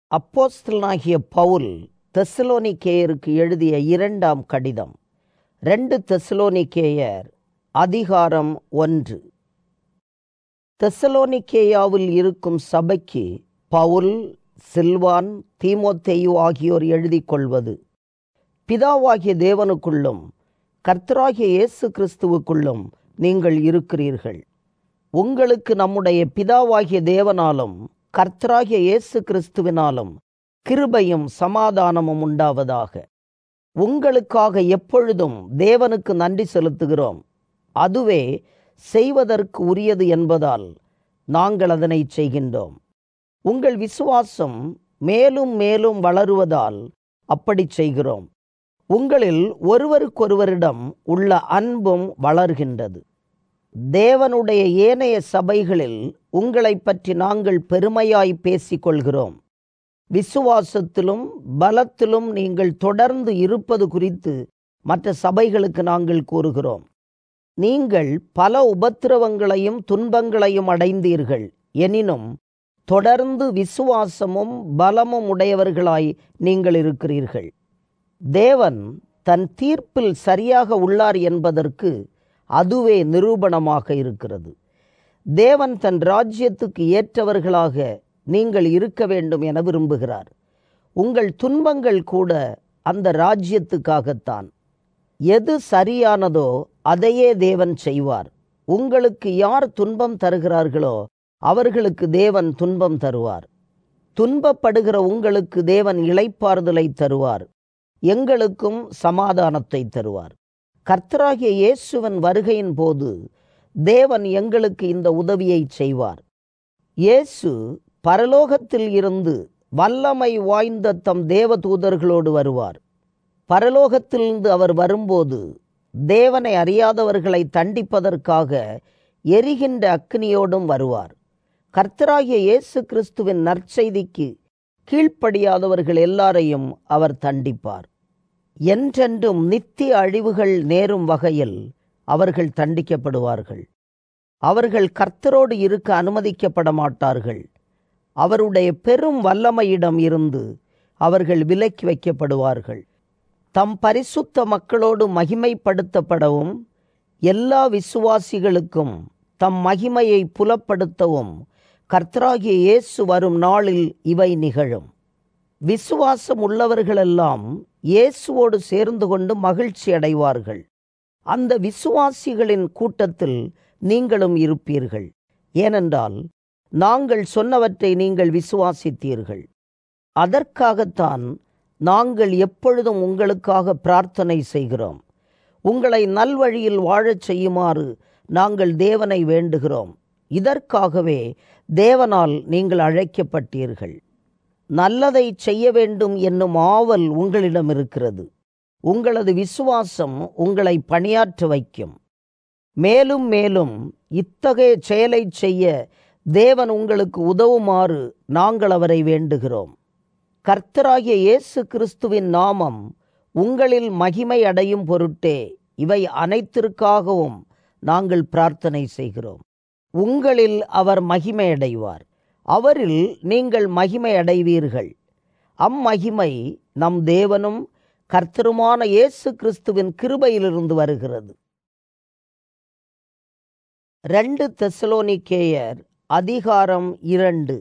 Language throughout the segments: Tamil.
அப்போஸ்தலனாகிய பவுல் தெசலோனிக்கேயருக்கு எழுதிய இரண்டாம் கடிதம் ரெண்டு தெசலோனிக்கேயர் அதிகாரம் ஒன்று தெசலோனிக்கேயாவில் இருக்கும் சபைக்கு பவுல் சில்வான் தீமோத்தேயு ஆகியோர் எழுதிக் கொள்வது பிதாவாகிய தேவனுக்குள்ளும் கர்த்தராகிய இயேசு கிறிஸ்துவுக்குள்ளும் நீங்கள் இருக்கிறீர்கள் உங்களுக்கு நம்முடைய பிதாவாகிய தேவனாலும் கர்த்தராகிய இயேசு கிறிஸ்துவினாலும் கிருபையும் சமாதானமும் உண்டாவதாக உங்களுக்காக எப்பொழுதும் தேவனுக்கு நன்றி செலுத்துகிறோம் அதுவே செய்வதற்கு உரியது என்பதால் நாங்கள் அதனை செய்கின்றோம் உங்கள் விசுவாசம் மேலும் மேலும் வளருவதால் அப்படி செய்கிறோம் உங்களில் ஒருவருக்கொருவரிடம் உள்ள அன்பும் வளர்கின்றது தேவனுடைய ஏனைய சபைகளில் உங்களை பற்றி நாங்கள் பெருமையாய் பேசிக்கொள்கிறோம் விசுவாசத்திலும் பலத்திலும் நீங்கள் தொடர்ந்து இருப்பது குறித்து மற்ற சபைகளுக்கு நாங்கள் கூறுகிறோம் நீங்கள் பல உபத்திரவங்களையும் துன்பங்களையும் அடைந்தீர்கள் எனினும் தொடர்ந்து விசுவாசமும் பலமும் உடையவர்களாய் நீங்கள் இருக்கிறீர்கள் தேவன் தன் தீர்ப்பில் சரியாக உள்ளார் என்பதற்கு அதுவே நிரூபணமாக இருக்கிறது தேவன் தன் ராஜ்யத்துக்கு ஏற்றவர்களாக நீங்கள் இருக்க வேண்டும் என விரும்புகிறார் உங்கள் துன்பங்கள் கூட அந்த ராஜ்யத்துக்காகத்தான் எது சரியானதோ அதையே தேவன் செய்வார் உங்களுக்கு யார் துன்பம் தருகிறார்களோ அவர்களுக்கு தேவன் துன்பம் தருவார் துன்பப்படுகிற உங்களுக்கு தேவன் இளைப்பாறுதலை தருவார் எங்களுக்கும் சமாதானத்தை தருவார் கர்த்தராகிய இயேசுவன் வருகையின் போது தேவன் எங்களுக்கு இந்த உதவியை செய்வார் இயேசு பரலோகத்தில் இருந்து வல்லமை வாய்ந்த தம் தேவதூதர்களோடு வருவார் பரலோகத்திலிருந்து அவர் வரும்போது தேவனை அறியாதவர்களை தண்டிப்பதற்காக எரிகின்ற அக்னியோடும் வருவார் கர்த்தராகிய இயேசு கிறிஸ்துவின் நற்செய்திக்கு கீழ்ப்படியாதவர்கள் எல்லாரையும் அவர் தண்டிப்பார் என்றென்றும் நித்திய அழிவுகள் நேரும் வகையில் அவர்கள் தண்டிக்கப்படுவார்கள் அவர்கள் கர்த்தரோடு இருக்க அனுமதிக்கப்பட மாட்டார்கள் அவருடைய பெரும் வல்லமையிடம் இருந்து அவர்கள் விலக்கி வைக்கப்படுவார்கள் தம் பரிசுத்த மக்களோடு மகிமைப்படுத்தப்படவும் எல்லா விசுவாசிகளுக்கும் தம் மகிமையை புலப்படுத்தவும் கர்த்தராகிய இயேசு வரும் நாளில் இவை நிகழும் விசுவாசம் உள்ளவர்களெல்லாம் இயேசுவோடு சேர்ந்து கொண்டு மகிழ்ச்சி அடைவார்கள் அந்த விசுவாசிகளின் கூட்டத்தில் நீங்களும் இருப்பீர்கள் ஏனென்றால் நாங்கள் சொன்னவற்றை நீங்கள் விசுவாசித்தீர்கள் அதற்காகத்தான் நாங்கள் எப்பொழுதும் உங்களுக்காக பிரார்த்தனை செய்கிறோம் உங்களை நல்வழியில் வாழச் செய்யுமாறு நாங்கள் தேவனை வேண்டுகிறோம் இதற்காகவே தேவனால் நீங்கள் அழைக்கப்பட்டீர்கள் நல்லதை செய்ய வேண்டும் என்னும் ஆவல் உங்களிடம் இருக்கிறது உங்களது விசுவாசம் உங்களை பணியாற்ற வைக்கும் மேலும் மேலும் இத்தகைய செயலை செய்ய தேவன் உங்களுக்கு உதவுமாறு நாங்கள் அவரை வேண்டுகிறோம் கர்த்தராகிய இயேசு கிறிஸ்துவின் நாமம் உங்களில் மகிமை அடையும் பொருட்டே இவை அனைத்திற்காகவும் நாங்கள் பிரார்த்தனை செய்கிறோம் உங்களில் அவர் மகிமை அடைவார் அவரில் நீங்கள் மகிமை அடைவீர்கள் அம்மகிமை நம் தேவனும் கர்த்தருமான இயேசு கிறிஸ்துவின் கிருபையிலிருந்து வருகிறது ரெண்டு தெசலோனிக்கேயர் அதிகாரம் இரண்டு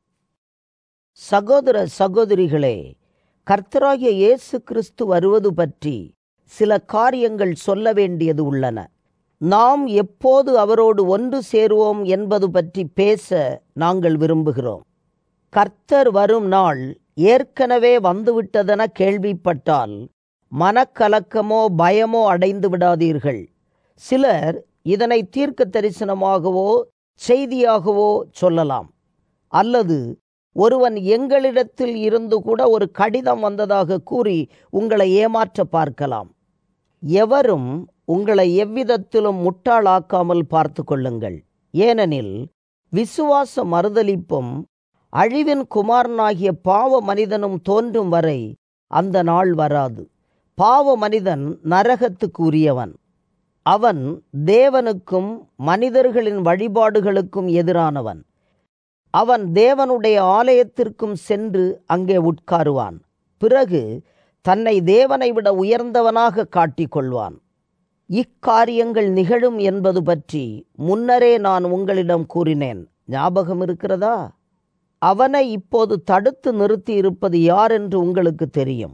சகோதர சகோதரிகளே கர்த்தராகிய இயேசு கிறிஸ்து வருவது பற்றி சில காரியங்கள் சொல்ல வேண்டியது உள்ளன நாம் எப்போது அவரோடு ஒன்று சேருவோம் என்பது பற்றி பேச நாங்கள் விரும்புகிறோம் கர்த்தர் வரும் நாள் ஏற்கனவே வந்துவிட்டதென கேள்விப்பட்டால் மனக்கலக்கமோ பயமோ அடைந்து விடாதீர்கள் சிலர் இதனை தீர்க்க தரிசனமாகவோ செய்தியாகவோ சொல்லலாம் அல்லது ஒருவன் எங்களிடத்தில் இருந்து கூட ஒரு கடிதம் வந்ததாக கூறி உங்களை ஏமாற்ற பார்க்கலாம் எவரும் உங்களை எவ்விதத்திலும் முட்டாளாக்காமல் பார்த்து கொள்ளுங்கள் ஏனெனில் விசுவாச மறுதலிப்பும் அழிவின் குமாரனாகிய பாவ மனிதனும் தோன்றும் வரை அந்த நாள் வராது பாவ மனிதன் நரகத்துக்கு உரியவன் அவன் தேவனுக்கும் மனிதர்களின் வழிபாடுகளுக்கும் எதிரானவன் அவன் தேவனுடைய ஆலயத்திற்கும் சென்று அங்கே உட்காருவான் பிறகு தன்னை தேவனை விட உயர்ந்தவனாக காட்டிக்கொள்வான் இக்காரியங்கள் நிகழும் என்பது பற்றி முன்னரே நான் உங்களிடம் கூறினேன் ஞாபகம் இருக்கிறதா அவனை இப்போது தடுத்து நிறுத்தி இருப்பது யார் என்று உங்களுக்கு தெரியும்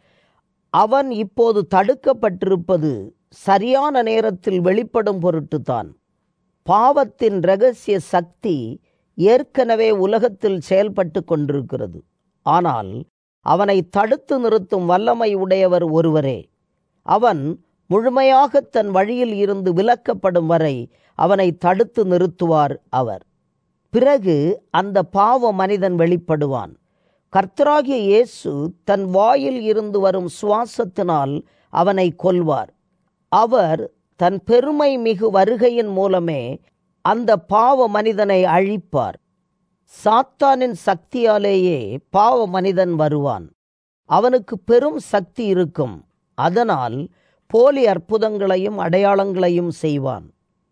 அவன் இப்போது தடுக்கப்பட்டிருப்பது சரியான நேரத்தில் வெளிப்படும் பொருட்டுத்தான் பாவத்தின் இரகசிய சக்தி ஏற்கனவே உலகத்தில் செயல்பட்டு கொண்டிருக்கிறது ஆனால் அவனை தடுத்து நிறுத்தும் வல்லமை உடையவர் ஒருவரே அவன் முழுமையாக தன் வழியில் இருந்து விலக்கப்படும் வரை அவனை தடுத்து நிறுத்துவார் அவர் பிறகு அந்த பாவ மனிதன் வெளிப்படுவான் கர்த்தராகிய இயேசு தன் வாயில் இருந்து வரும் சுவாசத்தினால் அவனை கொல்வார் அவர் தன் பெருமை மிகு வருகையின் மூலமே அந்த பாவ மனிதனை அழிப்பார் சாத்தானின் சக்தியாலேயே பாவ மனிதன் வருவான் அவனுக்கு பெரும் சக்தி இருக்கும் அதனால் போலி அற்புதங்களையும் அடையாளங்களையும் செய்வான்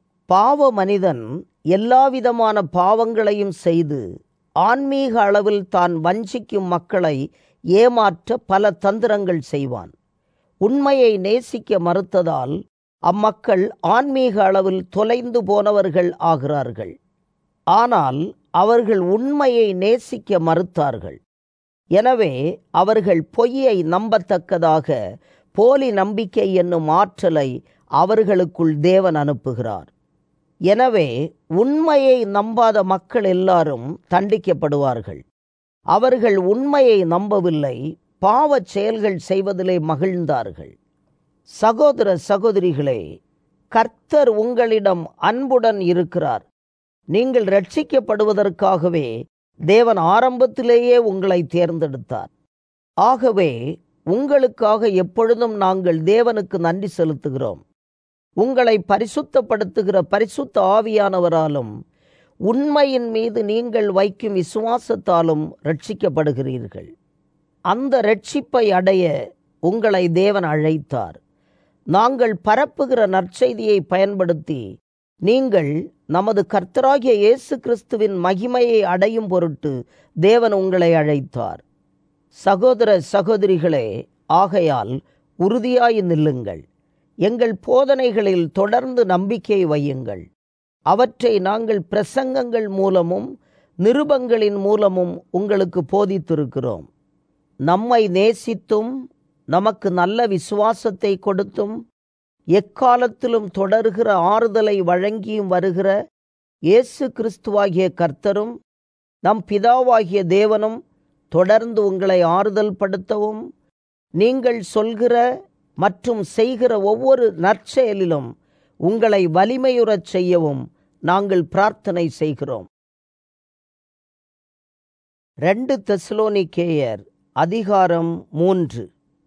பாவ மனிதன் எல்லாவிதமான பாவங்களையும் செய்து ஆன்மீக அளவில் தான் வஞ்சிக்கும் மக்களை ஏமாற்ற பல தந்திரங்கள் செய்வான் உண்மையை நேசிக்க மறுத்ததால் அம்மக்கள் ஆன்மீக அளவில் தொலைந்து போனவர்கள் ஆகிறார்கள் ஆனால் அவர்கள் உண்மையை நேசிக்க மறுத்தார்கள் எனவே அவர்கள் பொய்யை நம்பத்தக்கதாக போலி நம்பிக்கை என்னும் ஆற்றலை அவர்களுக்குள் தேவன் அனுப்புகிறார் எனவே உண்மையை நம்பாத மக்கள் எல்லாரும் தண்டிக்கப்படுவார்கள் அவர்கள் உண்மையை நம்பவில்லை பாவச் செயல்கள் செய்வதிலே மகிழ்ந்தார்கள் சகோதர சகோதரிகளே கர்த்தர் உங்களிடம் அன்புடன் இருக்கிறார் நீங்கள் ரட்சிக்கப்படுவதற்காகவே தேவன் ஆரம்பத்திலேயே உங்களை தேர்ந்தெடுத்தார் ஆகவே உங்களுக்காக எப்பொழுதும் நாங்கள் தேவனுக்கு நன்றி செலுத்துகிறோம் உங்களை பரிசுத்தப்படுத்துகிற பரிசுத்த ஆவியானவராலும் உண்மையின் மீது நீங்கள் வைக்கும் விசுவாசத்தாலும் ரட்சிக்கப்படுகிறீர்கள் அந்த ரட்சிப்பை அடைய உங்களை தேவன் அழைத்தார் நாங்கள் பரப்புகிற நற்செய்தியை பயன்படுத்தி நீங்கள் நமது கர்த்தராகிய இயேசு கிறிஸ்துவின் மகிமையை அடையும் பொருட்டு தேவன் உங்களை அழைத்தார் சகோதர சகோதரிகளே ஆகையால் உறுதியாய் நில்லுங்கள் எங்கள் போதனைகளில் தொடர்ந்து நம்பிக்கை வையுங்கள் அவற்றை நாங்கள் பிரசங்கங்கள் மூலமும் நிருபங்களின் மூலமும் உங்களுக்கு போதித்திருக்கிறோம் நம்மை நேசித்தும் நமக்கு நல்ல விசுவாசத்தை கொடுத்தும் எக்காலத்திலும் தொடர்கிற ஆறுதலை வழங்கியும் வருகிற இயேசு கிறிஸ்துவாகிய கர்த்தரும் நம் பிதாவாகிய தேவனும் தொடர்ந்து உங்களை ஆறுதல் படுத்தவும் நீங்கள் சொல்கிற மற்றும் செய்கிற ஒவ்வொரு நற்செயலிலும் உங்களை வலிமையுறச் செய்யவும் நாங்கள் பிரார்த்தனை செய்கிறோம் ரெண்டு தெசலோனிக்கேயர் அதிகாரம் மூன்று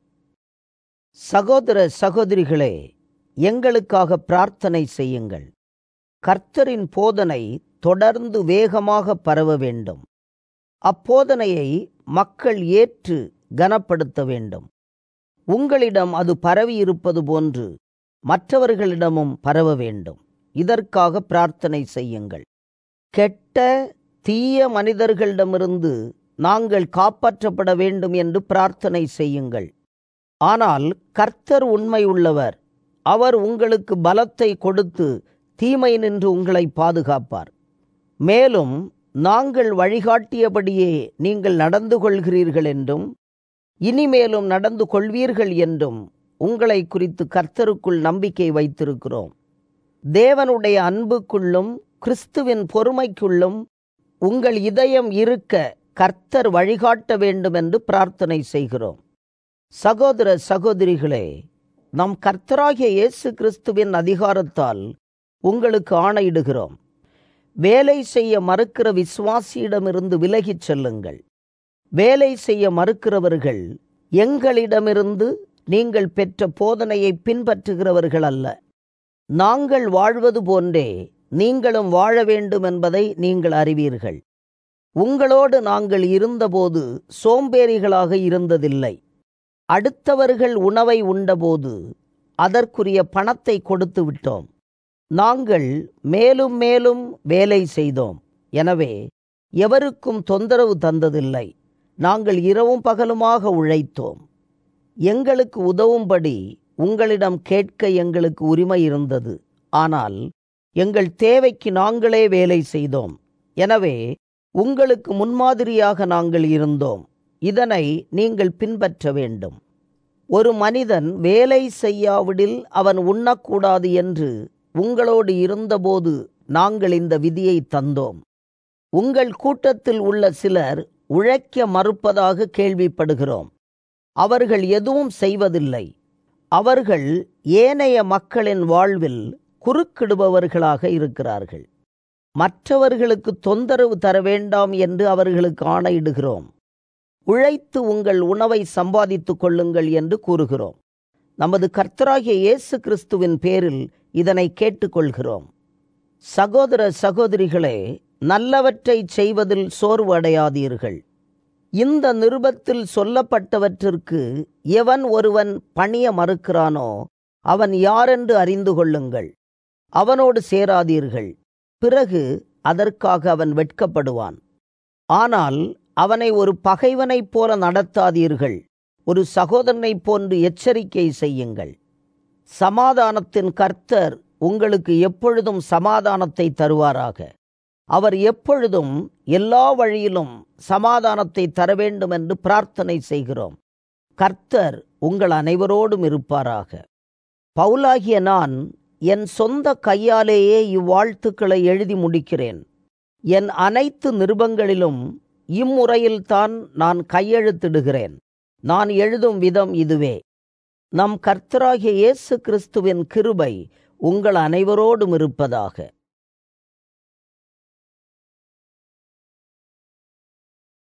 சகோதர சகோதரிகளே எங்களுக்காக பிரார்த்தனை செய்யுங்கள் கர்த்தரின் போதனை தொடர்ந்து வேகமாக பரவ வேண்டும் அப்போதனையை மக்கள் ஏற்று கனப்படுத்த வேண்டும் உங்களிடம் அது பரவி இருப்பது போன்று மற்றவர்களிடமும் பரவ வேண்டும் இதற்காக பிரார்த்தனை செய்யுங்கள் கெட்ட தீய மனிதர்களிடமிருந்து நாங்கள் காப்பாற்றப்பட வேண்டும் என்று பிரார்த்தனை செய்யுங்கள் ஆனால் கர்த்தர் உண்மையுள்ளவர் அவர் உங்களுக்கு பலத்தை கொடுத்து தீமை நின்று உங்களை பாதுகாப்பார் மேலும் நாங்கள் வழிகாட்டியபடியே நீங்கள் நடந்து கொள்கிறீர்கள் என்றும் இனிமேலும் நடந்து கொள்வீர்கள் என்றும் உங்களை குறித்து கர்த்தருக்குள் நம்பிக்கை வைத்திருக்கிறோம் தேவனுடைய அன்புக்குள்ளும் கிறிஸ்துவின் பொறுமைக்குள்ளும் உங்கள் இதயம் இருக்க கர்த்தர் வழிகாட்ட வேண்டும் என்று பிரார்த்தனை செய்கிறோம் சகோதர சகோதரிகளே நம் கர்த்தராகிய இயேசு கிறிஸ்துவின் அதிகாரத்தால் உங்களுக்கு ஆணையிடுகிறோம் வேலை செய்ய மறுக்கிற விசுவாசியிடமிருந்து விலகிச் செல்லுங்கள் வேலை செய்ய மறுக்கிறவர்கள் எங்களிடமிருந்து நீங்கள் பெற்ற போதனையை பின்பற்றுகிறவர்கள் அல்ல நாங்கள் வாழ்வது போன்றே நீங்களும் வாழ வேண்டும் என்பதை நீங்கள் அறிவீர்கள் உங்களோடு நாங்கள் இருந்தபோது சோம்பேறிகளாக இருந்ததில்லை அடுத்தவர்கள் உணவை உண்டபோது அதற்குரிய பணத்தை கொடுத்து விட்டோம் நாங்கள் மேலும் மேலும் வேலை செய்தோம் எனவே எவருக்கும் தொந்தரவு தந்ததில்லை நாங்கள் இரவும் பகலுமாக உழைத்தோம் எங்களுக்கு உதவும்படி உங்களிடம் கேட்க எங்களுக்கு உரிமை இருந்தது ஆனால் எங்கள் தேவைக்கு நாங்களே வேலை செய்தோம் எனவே உங்களுக்கு முன்மாதிரியாக நாங்கள் இருந்தோம் இதனை நீங்கள் பின்பற்ற வேண்டும் ஒரு மனிதன் வேலை செய்யாவிடில் அவன் உண்ணக்கூடாது என்று உங்களோடு இருந்தபோது நாங்கள் இந்த விதியை தந்தோம் உங்கள் கூட்டத்தில் உள்ள சிலர் உழைக்க மறுப்பதாக கேள்விப்படுகிறோம் அவர்கள் எதுவும் செய்வதில்லை அவர்கள் ஏனைய மக்களின் வாழ்வில் குறுக்கிடுபவர்களாக இருக்கிறார்கள் மற்றவர்களுக்கு தொந்தரவு தர வேண்டாம் என்று அவர்களுக்கு ஆணையிடுகிறோம் உழைத்து உங்கள் உணவை சம்பாதித்துக் கொள்ளுங்கள் என்று கூறுகிறோம் நமது கர்த்தராகிய இயேசு கிறிஸ்துவின் பேரில் இதனை கேட்டுக்கொள்கிறோம் சகோதர சகோதரிகளே நல்லவற்றை செய்வதில் சோர்வு அடையாதீர்கள் இந்த நிருபத்தில் சொல்லப்பட்டவற்றிற்கு எவன் ஒருவன் பணிய மறுக்கிறானோ அவன் யாரென்று அறிந்து கொள்ளுங்கள் அவனோடு சேராதீர்கள் பிறகு அதற்காக அவன் வெட்கப்படுவான் ஆனால் அவனை ஒரு பகைவனைப் போல நடத்தாதீர்கள் ஒரு சகோதரனைப் போன்று எச்சரிக்கை செய்யுங்கள் சமாதானத்தின் கர்த்தர் உங்களுக்கு எப்பொழுதும் சமாதானத்தை தருவாராக அவர் எப்பொழுதும் எல்லா வழியிலும் சமாதானத்தை தர வேண்டும் என்று பிரார்த்தனை செய்கிறோம் கர்த்தர் உங்கள் அனைவரோடும் இருப்பாராக பவுலாகிய நான் என் சொந்த கையாலேயே இவ்வாழ்த்துக்களை எழுதி முடிக்கிறேன் என் அனைத்து நிருபங்களிலும் இம்முறையில்தான் நான் கையெழுத்திடுகிறேன் நான் எழுதும் விதம் இதுவே நம் கர்த்தராகிய இயேசு கிறிஸ்துவின் கிருபை உங்கள் அனைவரோடும் இருப்பதாக